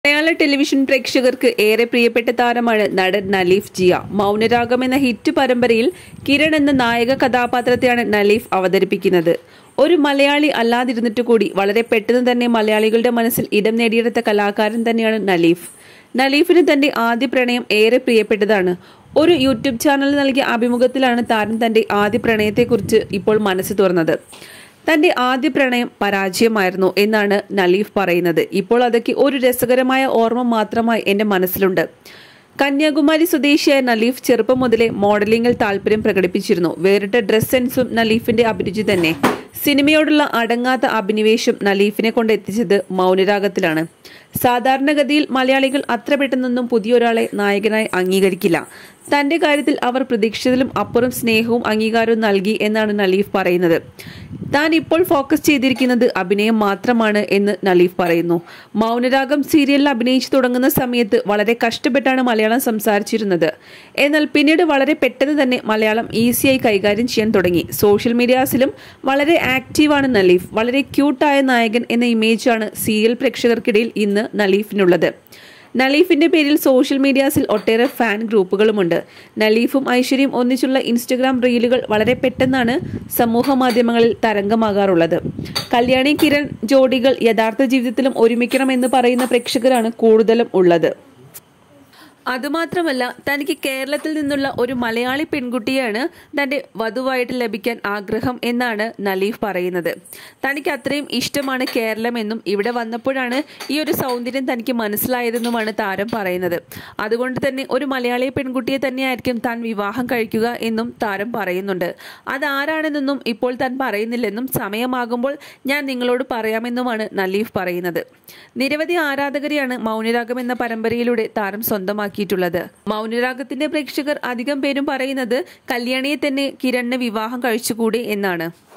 മലയാള ടെലിവിഷൻ പ്രേക്ഷകർക്ക് ഏറെ പ്രിയപ്പെട്ട താരമാണ് നടൻ നലീഫ് ജിയ മൗനരാഗം എന്ന ഹിറ്റ് പരമ്പരയിൽ കിരൺ എന്ന നായക കഥാപാത്രത്തെയാണ് നലീഫ് അവതരിപ്പിക്കുന്നത് ഒരു മലയാളി അല്ലാതിരുന്നിട്ട് കൂടി വളരെ പെട്ടെന്ന് തന്നെ മലയാളികളുടെ മനസ്സിൽ ഇടം നേടിയെടുത്ത കലാകാരൻ തന്നെയാണ് നലീഫ് നലീഫിന് തന്റെ ആദ്യ പ്രണയം ഏറെ പ്രിയപ്പെട്ടതാണ് ഒരു യൂട്യൂബ് ചാനലിൽ നൽകിയ അഭിമുഖത്തിലാണ് താരം തന്റെ ആദ്യ പ്രണയത്തെക്കുറിച്ച് ഇപ്പോൾ മനസ്സ് തുറന്നത് തന്റെ ആദ്യ പ്രണയം പരാജയമായിരുന്നു എന്നാണ് നലീഫ് പറയുന്നത് ഇപ്പോൾ അതൊക്കെ ഒരു രസകരമായ ഓർമ്മ മാത്രമായി എന്റെ മനസ്സിലുണ്ട് കന്യാകുമാരി സ്വദേശിയായ നലീഫ് ചെറുപ്പം മുതലേ മോഡലിംഗിൽ താല്പര്യം പ്രകടിപ്പിച്ചിരുന്നു വേറിട്ട ഡ്രസ് സെൻസും നലീഫിന്റെ അഭിരുചി തന്നെ സിനിമയോടുള്ള അടങ്ങാത്ത അഭിനിവേശം നലീഫിനെ കൊണ്ട് എത്തിച്ചത് മൗനരാഗത്തിലാണ് സാധാരണഗതിയിൽ മലയാളികൾ അത്ര പെട്ടെന്നൊന്നും പുതിയൊരാളെ നായകനായി അംഗീകരിക്കില്ല തന്റെ കാര്യത്തിൽ അവർ പ്രതീക്ഷിച്ചതിലും അപ്പുറം സ്നേഹവും അംഗീകാരവും നൽകി എന്നാണ് നലീഫ് പറയുന്നത് താൻ ഇപ്പോൾ ഫോക്കസ് ചെയ്തിരിക്കുന്നത് അഭിനയം മാത്രമാണ് എന്ന് നലീഫ് പറയുന്നു മൗനരാഗം സീരിയലിൽ അഭിനയിച്ചു തുടങ്ങുന്ന സമയത്ത് വളരെ കഷ്ടപ്പെട്ടാണ് മലയാളം സംസാരിച്ചിരുന്നത് എന്നാൽ പിന്നീട് വളരെ പെട്ടെന്ന് തന്നെ മലയാളം ഈസിയായി കൈകാര്യം ചെയ്യാൻ തുടങ്ങി സോഷ്യൽ മീഡിയാസിലും വളരെ ആക്റ്റീവാണ് നലീഫ് വളരെ ക്യൂട്ടായ നായകൻ എന്ന ഇമേജാണ് സീരിയൽ പ്രേക്ഷകർക്കിടയിൽ ഇന്ന് നലീഫിനുള്ളത് നലീഫിന്റെ പേരിൽ സോഷ്യൽ മീഡിയാസിൽ ഒട്ടേറെ ഫാൻ ഗ്രൂപ്പുകളുമുണ്ട് നലീഫും ഐശ്വര്യയും ഒന്നിച്ചുള്ള ഇൻസ്റ്റഗ്രാം റീലുകൾ വളരെ പെട്ടെന്നാണ് സമൂഹ മാധ്യമങ്ങളിൽ തരംഗമാകാറുള്ളത് കല്യാണി കിരൺ ജോഡികൾ യഥാർത്ഥ ജീവിതത്തിലും ഒരുമിക്കണം എന്ന് പറയുന്ന പ്രേക്ഷകരാണ് കൂടുതലും ഉള്ളത് അതുമാത്രമല്ല തനിക്ക് കേരളത്തിൽ നിന്നുള്ള ഒരു മലയാളി പെൺകുട്ടിയാണ് തന്റെ വധുവായിട്ട് ലഭിക്കാൻ ആഗ്രഹം എന്നാണ് നലീഫ് പറയുന്നത് തനിക്ക് അത്രയും ഇഷ്ടമാണ് കേരളം എന്നും ഇവിടെ വന്നപ്പോഴാണ് ഈ ഒരു സൗന്ദര്യം തനിക്ക് മനസ്സിലായതെന്നുമാണ് താരം പറയുന്നത് അതുകൊണ്ട് തന്നെ ഒരു മലയാളി പെൺകുട്ടിയെ തന്നെയായിരിക്കും താൻ വിവാഹം കഴിക്കുക എന്നും താരം പറയുന്നുണ്ട് അതാരാണെന്നൊന്നും ഇപ്പോൾ താൻ പറയുന്നില്ലെന്നും സമയമാകുമ്പോൾ ഞാൻ നിങ്ങളോട് പറയാമെന്നുമാണ് നലീഫ് പറയുന്നത് നിരവധി ആരാധകരെയാണ് മൗനരാഗം എന്ന പരമ്പരയിലൂടെ താരം സ്വന്തമാക്കിയിട്ടുള്ളത് മൗനരാഗത്തിന്റെ പ്രേക്ഷകർ അധികം പേരും പറയുന്നത് കല്യാണിയെ തന്നെ കിരണിന് വിവാഹം കഴിച്ചുകൂടെ എന്നാണ്